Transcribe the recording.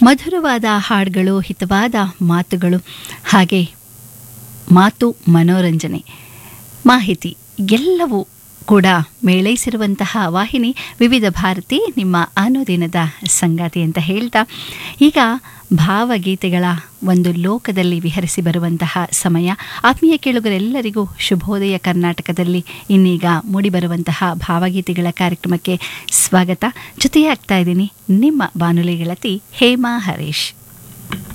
ಮಧುರವಾದ ಹಾಡುಗಳು ಹಿತವಾದ ಮಾತುಗಳು ಹಾಗೆ ಮಾತು ಮನೋರಂಜನೆ ಮಾಹಿತಿ ಎಲ್ಲವೂ ಕೂಡ ಮೇಳೈಸಿರುವಂತಹ ವಾಹಿನಿ ವಿವಿಧ ಭಾರತಿ ನಿಮ್ಮ ಅನುದಿನದ ಸಂಗಾತಿ ಅಂತ ಹೇಳ್ತಾ ಈಗ ಭಾವಗೀತೆಗಳ ಒಂದು ಲೋಕದಲ್ಲಿ ವಿಹರಿಸಿ ಬರುವಂತಹ ಸಮಯ ಆತ್ಮೀಯ ಕೇಳುಗರೆಲ್ಲರಿಗೂ ಶುಭೋದಯ ಕರ್ನಾಟಕದಲ್ಲಿ ಇನ್ನೀಗ ಮೂಡಿಬರುವಂತಹ ಭಾವಗೀತೆಗಳ ಕಾರ್ಯಕ್ರಮಕ್ಕೆ ಸ್ವಾಗತ ಜೊತೆಯಾಗ್ತಾ ಇದ್ದೀನಿ ನಿಮ್ಮ ಬಾನುಲಿ ಗೆಳತಿ ಹೇಮಾ ಹರೀಶ್